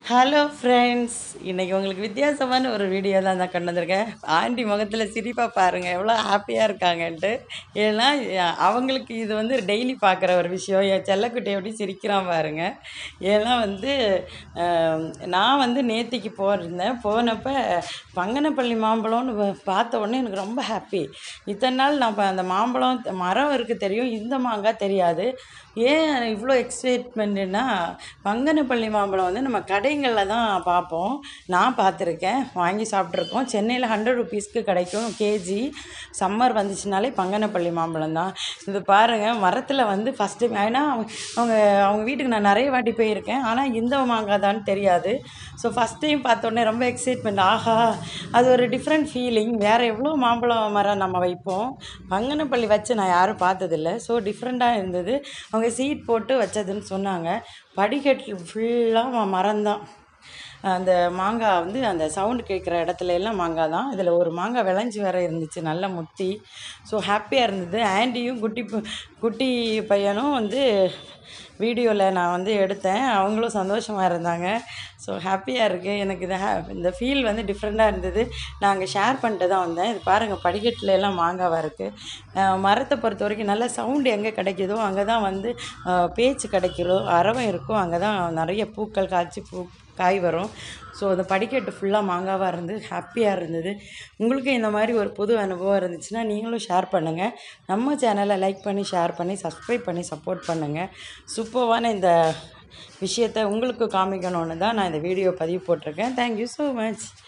hello friends இன்றைக்கி உங்களுக்கு வித்தியாசமான ஒரு வீடியோ தான் நான் கொண்டு வந்திருக்கேன் ஆண்டி முகத்தில் சிரிப்பாக பாருங்கள் எவ்வளோ ஹாப்பியாக இருக்காங்கன்ட்டு ஏன்னா அஹ், அவங்களுக்கு இது வந்து டெய்லி பார்க்குற ஒரு விஷயம் என் செல்லக்குட்டி எப்படி சிரிக்கிறான் பாருங்க ஏன்னா வந்து அஹ், நான் வந்து நேத்திக்கு போயிருந்தேன் போனப்போ பங்கனப்பள்ளி மாம்பழம்னு வ- பார்த்த உடனே எனக்கு ரொம்ப ஹாப்பி இத்தனை நாள் நான் ப- அந்த மாம்பழம் த- மரம் இருக்குது தெரியும் இந்த மாங்காய் தெரியாது ஏன் இவ்வளோ எக்ஸைட்மெண்ட்டுன்னா பங்கனப்பள்ளி மாம்பழம் வந்து நம்ம கடைகளில் தான் பார்ப்போம் நான் பார்த்துருக்கேன் வாங்கி சாப்பிட்ருக்கோம் சென்னையில் ஹண்ட்ரட் ருபீஸ்க்கு கிடைக்கும் கேஜி சம்மர் வந்துச்சுனாலே பங்கனப்பள்ளி மாம்பழம் தான் இது பாருங்கள் மரத்தில் வந்து ஃபஸ்ட்டு ஏன்னா அவங்க அவங்க அவங்க வீட்டுக்கு நான் நிறைய வாட்டி போயிருக்கேன் ஆனால் இந்த மாங்காய் தான் தெரியாது ஸோ ஃபஸ்ட் டைம் பார்த்த உடனே ரொம்ப எக்ஸைட்மெண்ட் ஆஹா அது ஒரு டிஃப்ரெண்ட் ஃபீலிங் வேறு எவ்வளோ மாம்பழம் மரம் நம்ம வைப்போம் பங்கனப்பள்ளி வச்சு நான் யாரும் பார்த்ததில்ல ஸோ டிஃப்ரெண்ட்டாக இருந்தது அவங்க சீட் போட்டு வச்சதுன்னு சொன்னாங்க படிக்கட்டில் ஃபுல்லாக மரம்தான் அந்த மாங்காய் வந்து அந்த சவுண்டு கேட்குற இடத்துல எல்லாம் மாங்காய் தான் இதில் ஒரு மாங்காய் விளைஞ்சி வேற இருந்துச்சு நல்ல முத்தி ஸோ ஹாப்பியாக இருந்தது ஆண்டியும் குட்டி பு- குட்டி பையனும் வந்து வீடியோவில் நான் வந்து எடுத்தேன் அவங்களும் சந்தோஷமாக இருந்தாங்க ஸோ ஹாப்பியாக இருக்குது எனக்கு இது ஹே இந்த ஃபீல் வந்து டிஃப்ரெண்ட்டாக இருந்தது நான் அங்கே ஷேர் பண்ணிட்டு தான் வந்தேன் இது பாருங்கள் படிக்கட்டில் எல்லாம் மாங்காவாக இருக்குது மரத்தை பொறுத்த வரைக்கும் நல்ல சவுண்டு எங்கே கிடைக்குதோ அங்கே தான் வந்து அஹ், பேச்சு கிடைக்கிறோ அரவம் இருக்கும் அங்கே தான் நிறைய பூக்கள் காய்ச்சி பூ காய் வரும் ஸோ அந்த படிக்கட்டு ஃபுல்லாக மாங்காவாக இருந்து ஹாப்பியாக இருந்தது உங்களுக்கு இந்த மாதிரி ஒரு புது அனுபவம் இருந்துச்சுன்னா நீங்களும் ஷேர் பண்ணுங்கள் நம்ம சேனலை லைக் பண்ணி ஷேர் பண்ணி சப்ஸ்கிரைப் பண்ணி சப்போர்ட் பண்ணுங்கள் சூப்பர்வான இந்த விஷயத்தை உங்களுக்கு காமிக்கணுன்னு தான் நான் இந்த வீடியோ பதிவு போட்டிருக்கேன் தேங்க்யூ ஸோ மச்